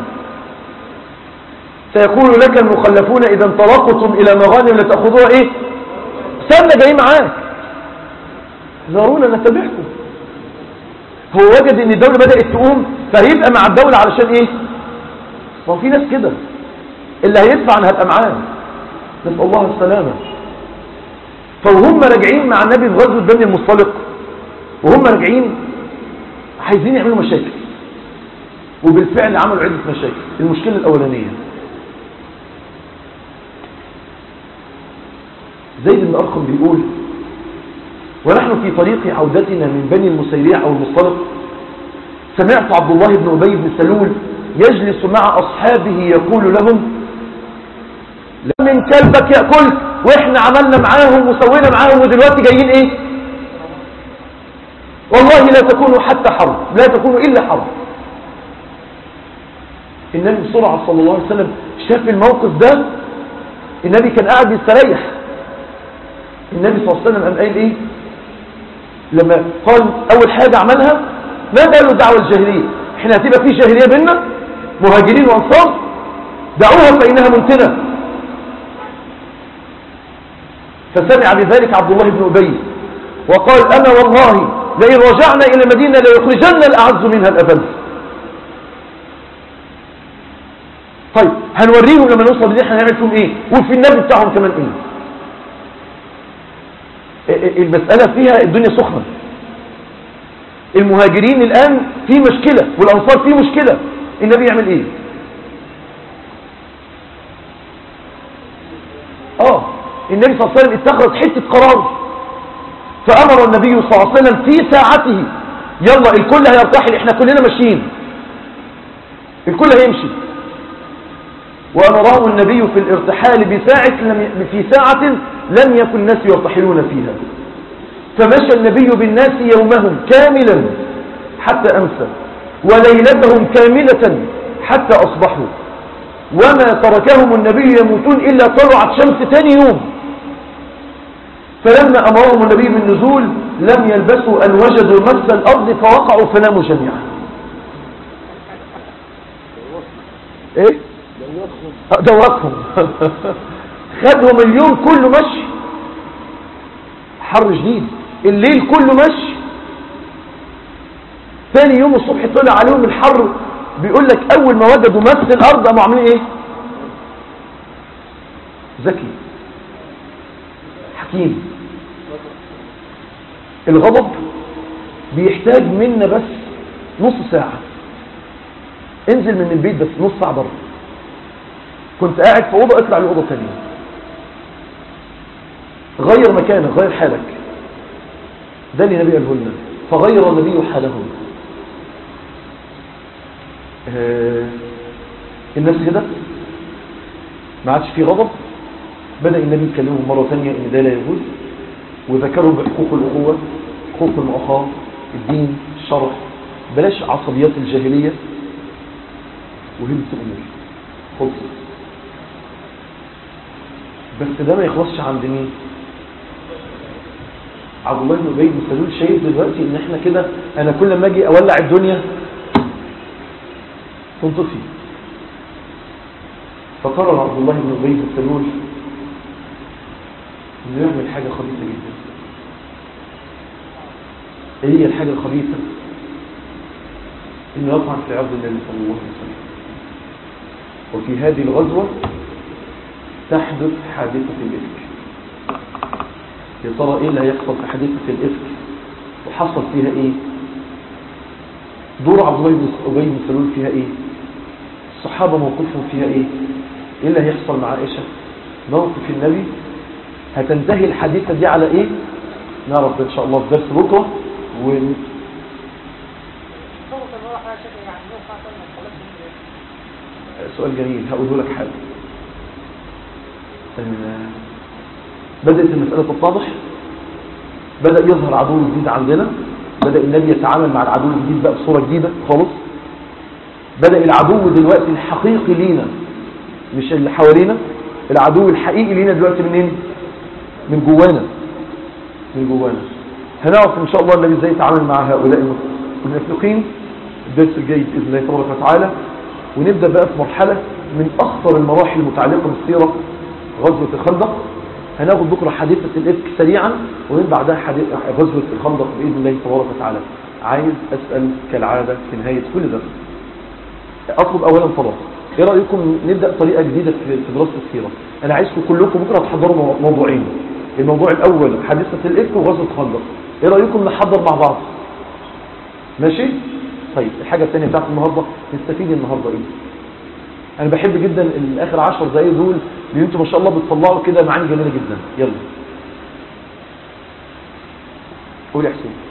سيقول لك المخلفون إذا انطلقتم إلى مغانم لتأخذوها إيه سنة جاي معاك ذرونا نتبعكم هو وجد ان الدولة بدأت تقوم فهيبقى مع الدولة علشان ايه ما هو في ناس كده اللي هيدفع انا هبقى معاه نسأل الله السلامة فوهم راجعين مع النبي في غزوة بني المصطلق وهم راجعين عايزين يعملوا مشاكل وبالفعل عملوا عدة مشاكل المشكلة الأولانية زيد بن أرقم بيقول ونحن في طريق عودتنا من بني المسيريع أو المصطلق سمعت عبد الله بن أبي بن سلول يجلس مع أصحابه يقول لهم لا من كلبك يأكلك وإحنا عملنا معاهم وسوينا معاهم ودلوقتي جايين إيه والله لا تكون حتى حرب لا تكون إلا حرب النبي بسرعة صلى الله عليه وسلم شاف الموقف ده النبي كان قاعد بيستريح النبي صلى الله عليه وسلم قام قايل ايه لما قال اول حاجة عملها ما قالوا الدعوة الجاهلية احنا هتبقى في جاهلية بيننا مهاجرين وانصار دعوها فإنها منتنة فسمع بذلك عبد الله بن أبي وقال أنا والله لئن رجعنا إلى المدينة ليخرجن الأعز منها الأذل طيب هنوريهم لما نوصل دي احنا هنعمل فيهم ايه وفي النبي بتاعهم كمان ايه المسألة فيها الدنيا سخنة المهاجرين الآن في مشكلة والأنصار في مشكلة النبي يعمل ايه اه النبي صلى الله عليه وسلم اتخذ حتة قرار فأمر النبي صلى الله عليه وسلم في ساعته يلا الكل هيرتحل احنا كلنا ماشيين الكل هيمشي وأمره النبي في الارتحال بساعة لم في ساعة لم يكن الناس يرتحلون فيها فمشى النبي بالناس يومهم كاملا حتى أمسى وليلتهم كاملة حتى أصبحوا وما تركهم النبي يموتون إلا طلعت شمس ثاني يوم فلما أمرهم النبي بالنزول لم يلبسوا أن وجدوا مس الأرض فوقعوا فناموا جميعا ايه دوقهم خدهم اليوم كله مشي حر شديد الليل كله مشي ثاني يوم الصبح طلع عليهم الحر بيقول لك اول ما وجدوا مس الارض قاموا عاملين ايه ذكي حكيم الغضب بيحتاج منا بس نص ساعة انزل من البيت بس نص ساعة بره كنت قاعد في أوضة اطلع لأوضة تانية غير مكانك غير حالك ده اللي النبي قاله لنا فغير النبي حالهم آه الناس هدت ما عادش في غضب بدأ النبي يكلمهم مرة ثانية ان ده لا يجوز وذكروا بحقوق الأخوة حقوق المؤخاة الدين الشرع بلاش عصبيات الجاهلية وهمت الأمور خلصت بس ده ما يخلصش عند مين عبد الله بن ابي بن سلول شايف دلوقتي ان احنا كده انا كل ما اجي اولع الدنيا تنطفي فقرر عبد الله بن ابي بن سلول انه يعمل حاجه خبيثه جدا ايه هي الحاجه الخبيثه انه يطعن في عرض النبي صلى الله عليه وسلم وفي هذه الغزوه تحدث حادثه الافك يا ترى ايه اللي هيحصل في حادثه الافك وحصل فيها ايه دور عبد الله بن ابي بن سلول فيها ايه الصحابه موقفهم فيها ايه ايه اللي هيحصل مع عائشه موقف النبي هتنتهي الحادثه دي على ايه نعرف ان شاء الله في درس بكره و سؤال جميل هقوله لك حاجه بدأت المسألة تتضح بدأ يظهر عدو جديد عندنا بدأ النبي يتعامل مع العدو الجديد بقى بصورة جديدة خالص بدأ العدو دلوقتي الحقيقي لينا مش اللي حوالينا العدو الحقيقي لينا دلوقتي منين من جوانا من جوانا هنعرف ان شاء الله النبي ازاي يتعامل مع هؤلاء المنافقين الدرس الجاي باذن الله تبارك وتعالى ونبدا بقى في مرحله من اخطر المراحل المتعلقه بالسيره غزوه الخندق هناخد بكره حادثه الافك سريعا ومن بعدها حديث غزوه الخندق باذن الله تبارك وتعالى عايز اسال كالعاده في نهايه كل درس اطلب اولا طلب ايه رايكم نبدا طريقه جديده في دراسه السيره انا عايزكم كلكم بكره تحضروا موضوعين الموضوع الاول حادثه الافك وغزوه الخندق ايه رايكم نحضر مع بعض ماشي طيب الحاجه الثانيه بتاعت النهارده نستفيد النهارده ايه انا بحب جدا الاخر 10 دقايق دول اللي انتم ما شاء الله بتطلعوا كده معاني جميله جدا يلا قول يا حسين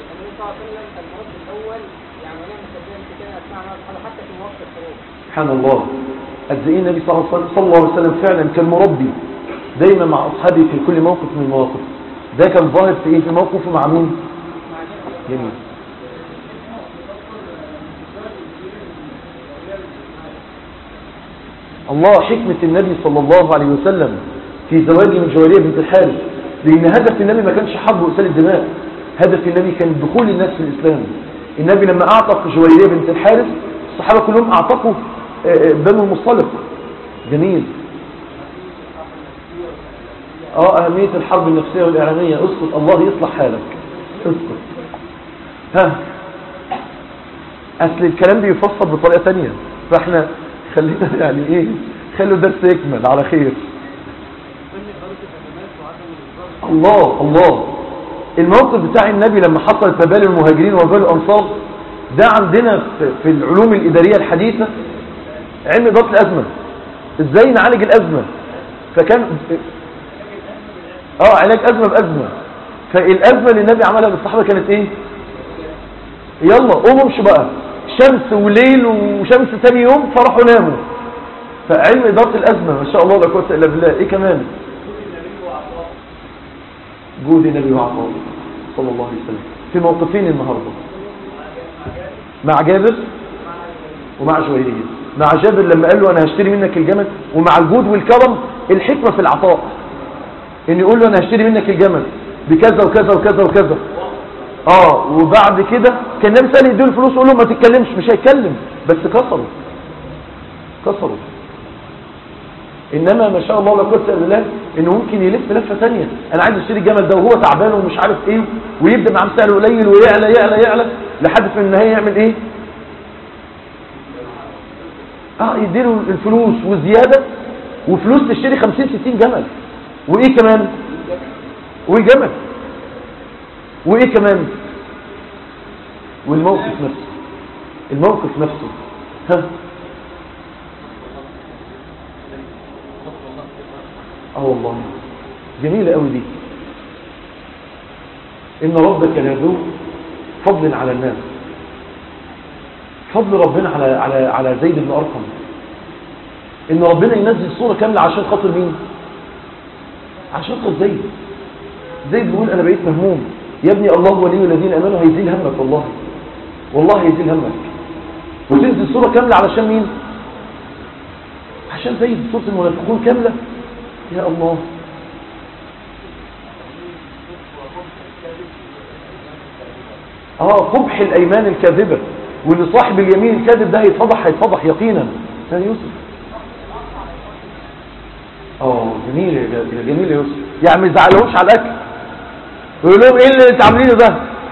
سبحان الله قد ايه النبي صلى الله عليه وسلم فعلا كان مربي دايما مع اصحابه في كل موقف من المواقف ده كان ظاهر في ايه في موقفه مع مين جميل الله حكمة النبي صلى الله عليه وسلم في زواجه من جوارية بنت الحارث لأن هدف النبي ما كانش حرب وإسال الدماء هدف النبي كان دخول الناس في الإسلام النبي لما أعتق جوارية بنت الحارث الصحابة كلهم أعتقوا بنو المصطلق جميل اه أهمية الحرب النفسية والإعلامية اسكت الله يصلح حالك اسكت ها أصل الكلام ده يفسر بطريقة تانية فاحنا خلينا يعني ايه خلوا درس يكمل على خير الله الله الموقف بتاع النبي لما حصل تبال المهاجرين وبال الانصار ده عندنا في العلوم الاداريه الحديثه علم اداره الازمه ازاي نعالج الازمه فكان اه علاج ازمه بازمه فالازمه اللي النبي عملها بالصحابه كانت ايه يلا قوموا امشوا بقى شمس وليل وشمس تاني يوم فراحوا ناموا فعلم إدارة الأزمة ما شاء الله لا قوة إلا بالله إيه كمان جود النبي وعطاء صلى الله عليه وسلم في موقفين النهاردة مع جابر ومع جويرية مع جابر لما قال له أنا هشتري منك الجمل ومع الجود والكرم الحكمة في العطاء إن يقول له أنا هشتري منك الجمل بكذا وكذا وكذا وكذا اه وبعد كده كان النبي سأل يديله الفلوس يقول له ما تتكلمش مش هيتكلم بس كسروا كسروا انما ما شاء الله لا قوه الا بالله انه ممكن يلف لفه ثانيه انا عايز اشتري الجمل ده وهو تعبان ومش عارف ايه ويبدا مع سعره قليل ويعلى يعلى يعلى لحد في النهايه يعمل ايه اه يديله الفلوس وزياده وفلوس تشتري 50 60 جمل وايه كمان وجمل وايه كمان والموقف نفسه الموقف نفسه ها اه والله جميلة قوي دي ان ربك لذو فضل على الناس فضل ربنا على على على زيد بن ارقم ان ربنا ينزل صورة كاملة عشان خاطر مين عشان خاطر زيد زيد بيقول انا بقيت مهموم يا ابني الله ولي الذين امنوا هيزيل همك والله والله هيزيل همك وتنزل صورة كاملة علشان مين عشان زيد صورة المنافقون كاملة يا الله اه قبح الايمان الكاذبة وان صاحب اليمين الكاذب ده هيتفضح هيتفضح يقينا ثاني يوسف اه جميل يا جميل جميل يا يوسف يعني ما يزعلهمش على الاكل ويقول لهم ايه اللي انت عاملينه ده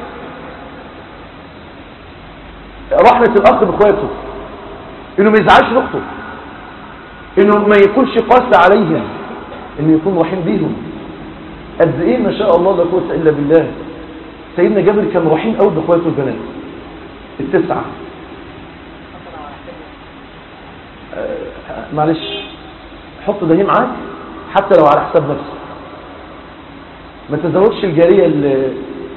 رحمة الاخ باخواته انه ما يزعلش لاخته انه ما يكونش قاسي عليهم انه يكون رحيم بيهم قد ايه ما شاء الله لا قوه الا بالله سيدنا جابر كان رحيم قوي باخواته البنات التسعه آه معلش حط ده معاك حتى لو على حساب نفسك ما تزوجش الجاريه اللي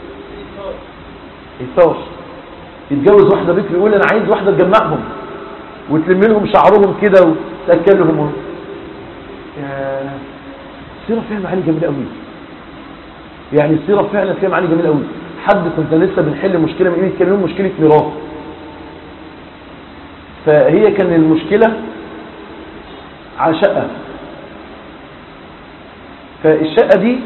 يثار يتجوز واحده بكر يقول انا عايز واحده تجمعهم وتلم لهم شعرهم كده وتاكلهم يا السيره فيها معاني جميله قوي يعني السيره فعلا فيها معاني جميله قوي حد كنت لسه بنحل مشكله من قيمه كام يوم مشكله ميراث فهي كان المشكله على شقه فالشقه دي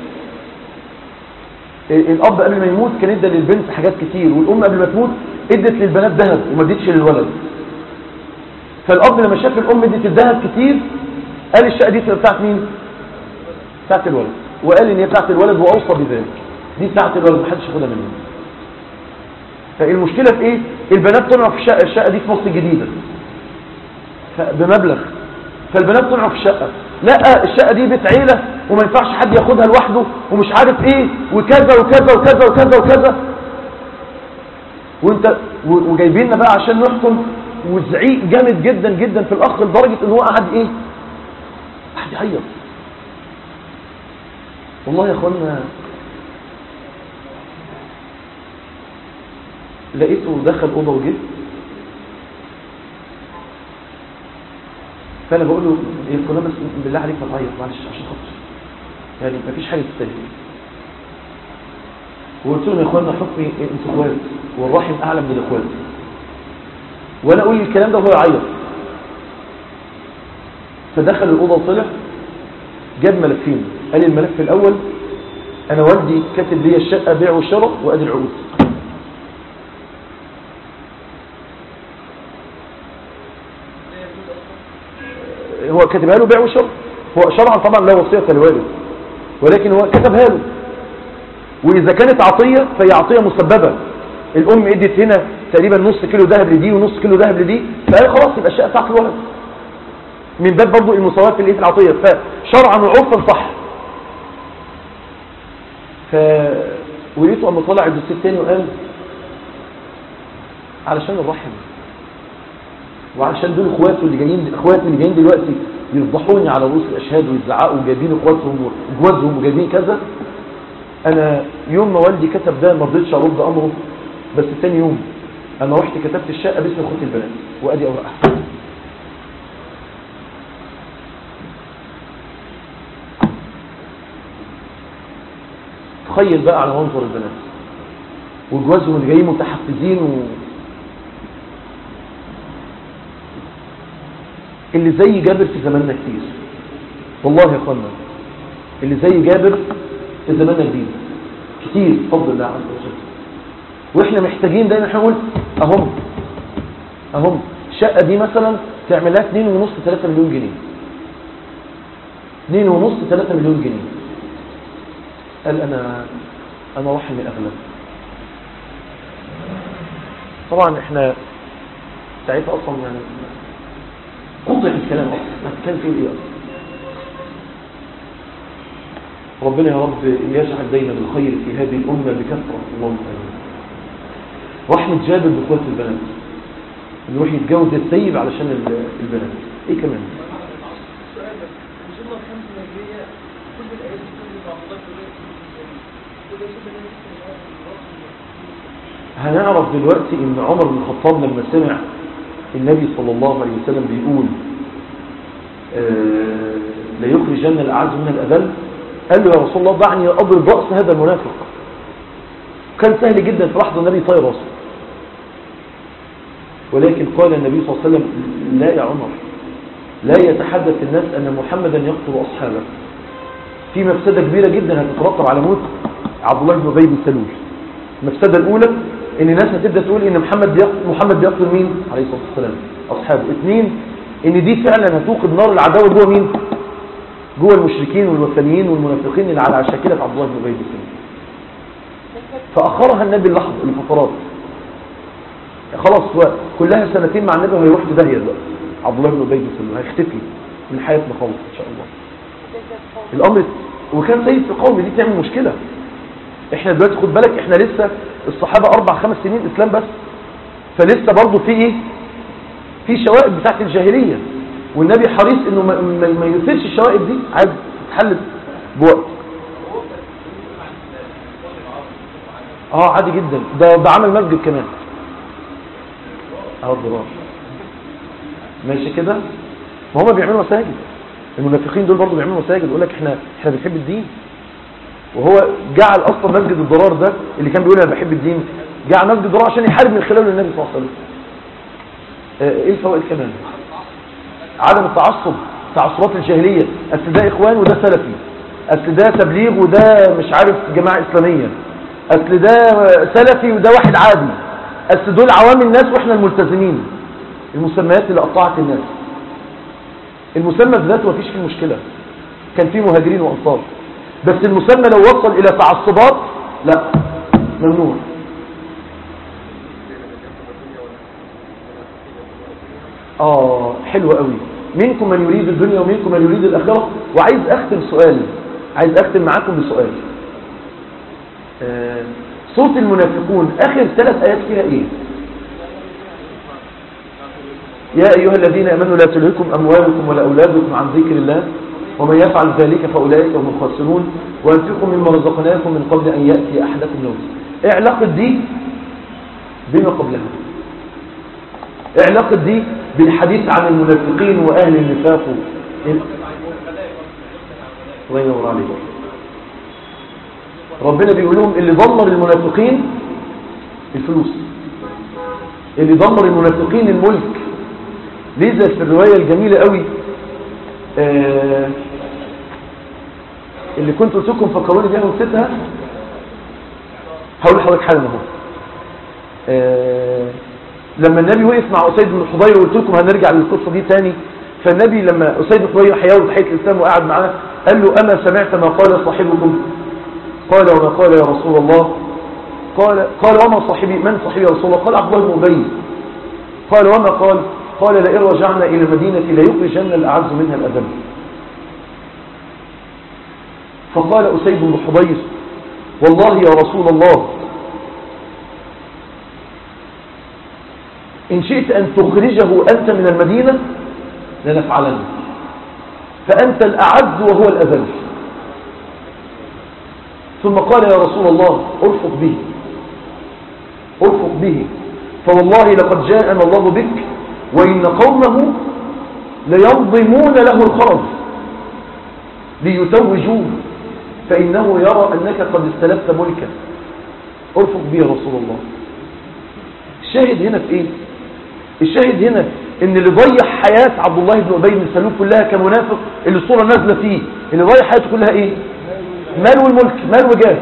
الاب قبل ما يموت كان ادى للبنت حاجات كتير والام قبل ما تموت ادت للبنات ذهب وما ادتش للولد فالاب لما شاف الام ادت الذهب كتير قال الشقه دي بتاعت مين بتاعت الولد وقال ان هي بتاعت الولد واوصى بذلك دي بتاعت الولد محدش ياخدها منه فالمشكله في ايه البنات طلعوا في الشقه الشقه دي في مصر الجديده بمبلغ فالبنات طلعوا في الشقه لا الشقه دي بيت عيله وما ينفعش حد ياخدها لوحده ومش عارف ايه وكذا وكذا وكذا وكذا وكذا وانت وجايبيننا بقى عشان نحكم وزعيق جامد جدا جدا في الاخ لدرجه ان هو قعد ايه قعد يعيط والله يا اخوانا لقيته دخل اوضه وجه فانا بقول له ايه القناه بس بالله عليك ما تعيط معلش عشان خاطر يعني مفيش حاجه تستاهل وقلت لهم يا اخوانا حكمي انتوا اخوات والرحم اعلى من الاخوات وانا اقول الكلام ده وهو يعيط فدخل الاوضه وطلع جاب ملفين قال الملف الاول انا والدي كاتب لي الشقه بيع وشراء وادي العقود هو كاتبها له بيع وشراء هو شرعا طبعا لا وصيه للوالد ولكن هو كتبها له واذا كانت عطيه فهي عطيه مسببه الام ادت هنا تقريبا نص كيلو ذهب لدي ونص كيلو ذهب لدي فقال خلاص يبقى الشقه بتاعت الولد من باب برضه المساواه في الايه العطيه فشرعا وعرفا صح ف ولقيته اما طلع الدكتور الثاني وقال علشان الرحم وعشان دول اخواته اللي جايين اخواتي اللي جايين دلوقتي يفضحوني على رؤوس الاشهاد ويزعقوا وجايبين اخواتهم وجوازهم وجايبين كذا انا يوم ما والدي كتب ده ما رضيتش ارد امره بس ثاني يوم انا رحت كتبت الشقه باسم اخوتي البنات وادي اوراقها تخيل بقى على منظر البنات وجوازهم اللي جايين متحفزين و... اللي زي جابر في زماننا كتير والله يا اخوانا اللي زي جابر في زماننا كتير كتير بفضل الله عز وجل واحنا محتاجين دايما احنا نقول اهم اهم الشقه دي مثلا تعمل لها 2.5 3 مليون جنيه 2 ونص 3 مليون جنيه قال انا انا رحمي اغلب طبعا احنا ساعتها اصلا يعني قطع الكلام اصلا ما كان فيه ايه اصلا ربنا يا رب يجعل دايما الخير في هذه الامه بكثره اللهم امين رحمه جابر باخوات البنات يروح يتجوز السيب علشان ال- البنات ايه كمان هنعرف دلوقتي ان عمر بن الخطاب لما سمع النبي صلى الله عليه وسلم بيقول آه، ليخرجن الاعز من الاذل قال له يا رسول الله دعني اضرب راس هذا المنافق كان سهل جدا في لحظه النبي طير راسه ولكن قال النبي صلى الله عليه وسلم لا يا عمر لا يتحدث الناس ان محمدا يقتل اصحابه في مفسده كبيره جدا هتترتب على موت عبد الله بن ابي بن سلول المفسده الاولى ان الناس هتبدا تقول ان محمد بيقتل محمد بيقتل مين عليه الصلاه والسلام اصحابه اثنين ان دي فعلا هتوقد نار العداوه جوه مين جوه المشركين والوثنيين والمنافقين اللي على شاكله عبد الله بن ابي بن سلول فاخرها النبي اللحظه لفترات خلاص هو كلها سنتين مع النبي وهيروح في داهيه دلوقتي عبد الله بن ابي بن سلول هيختفي من حياتنا خالص ان شاء الله الامر وكان سيد في قومه دي تعمل مشكله احنا دلوقتي خد بالك احنا لسه الصحابه اربع خمس سنين اسلام بس فلسه برضه في ايه في شوائب بتاعت الجاهليه والنبي حريص انه ما, ما, ما يثيرش الشوائب دي عايز تتحل بوقت اه عادي جدا ده ده عمل مسجد كمان اه الضرار ماشي كده ما هم بيعملوا مساجد المنافقين دول برضه بيعملوا مساجد يقول لك احنا احنا بنحب الدين وهو جعل اصلا مسجد الضرار ده اللي كان بيقول انا بحب الدين جعل مسجد الضرار عشان يحارب من خلاله النبي صلى الله عليه وسلم آه، ايه الفوائد كمان عدم التعصب تعصبات الجاهليه اصل ده اخوان وده سلفي اصل ده تبليغ وده مش عارف جماعه اسلاميه اصل ده سلفي وده واحد عادي اصل دول عوام الناس واحنا الملتزمين المسميات اللي قطعت الناس المسمى بذاته مفيش فيه مشكله كان فيه مهاجرين وانصار بس المسمى لو وصل الى تعصبات لا ممنوع اه حلو قوي منكم من يريد الدنيا ومنكم من يريد الاخره وعايز اختم سؤال عايز اختم معاكم بسؤال آه صوت المنافقون اخر ثلاث ايات فيها ايه يا ايها الذين امنوا لا تلهكم اموالكم ولا اولادكم عن ذكر الله ومن يفعل ذلك فاولئك هم الخاسرون وانفقوا مما رزقناكم من قبل ان ياتي احدكم الموت ايه علاقه دي بما قبلها ايه علاقه دي بالحديث عن المنافقين واهل النفاق إيه؟ الله ينور عليك ربنا بيقول لهم اللي دمر المنافقين الفلوس اللي دمر المنافقين الملك لذا في الرواية الجميلة قوي آه اللي كنت قلت لكم فكروني بيها ونسيتها هقول لحضرتك حالا اهو آه لما النبي وقف مع أسيد بن حضير وقلت لكم هنرجع للقصة دي تاني فالنبي لما أسيد بن حضير حياه تحية الإسلام وقعد معاه قال له أما سمعت ما قال صاحبكم قال وما قال يا رسول الله قال قال وما صاحبي من صاحبي يا رسول الله قال عبد الله بن أبي قال وما قال قال لئن رجعنا إلى المدينة ليخرجن الأعز منها الأذل فقال أسيد بن حضير والله يا رسول الله إن شئت أن تخرجه أنت من المدينة لنفعلن فأنت الأعز وهو الأذل ثم قال يا رسول الله ارفق به ارفق به فوالله لقد جاءنا الله بك وإن قومه لينظمون له الخرج ليتوجوه فإنه يرى أنك قد استلفت ملكا ارفق به يا رسول الله الشاهد هنا في ايه الشاهد هنا ان اللي ضيع حياة عبد الله بن أبي بن سلول كلها كمنافق اللي الصورة نازلة فيه اللي ضيع حياته كلها ايه مال والملك مال وجاه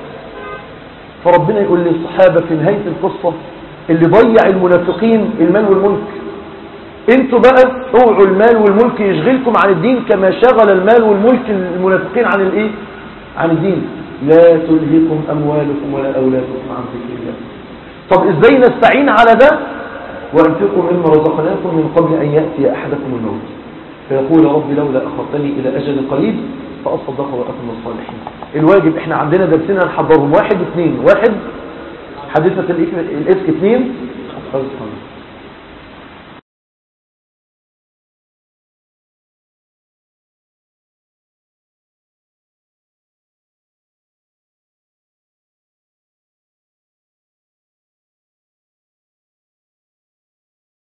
فربنا يقول للصحابة في نهاية القصة اللي ضيع المنافقين المال والملك انتوا بقى اوعوا المال والملك يشغلكم عن الدين كما شغل المال والملك المنافقين عن الايه عن الدين لا تلهكم اموالكم ولا اولادكم عن ذكر الله طب ازاي نستعين على ده وانفقوا مما رزقناكم من قبل ان ياتي احدكم الموت فيقول رب لولا اخرتني الى اجل قريب فاصدق واكون من الصالحين الواجب احنا عندنا درسنا نحضرهم واحد واثنين واحد حادثه الإفك- الافك اثنين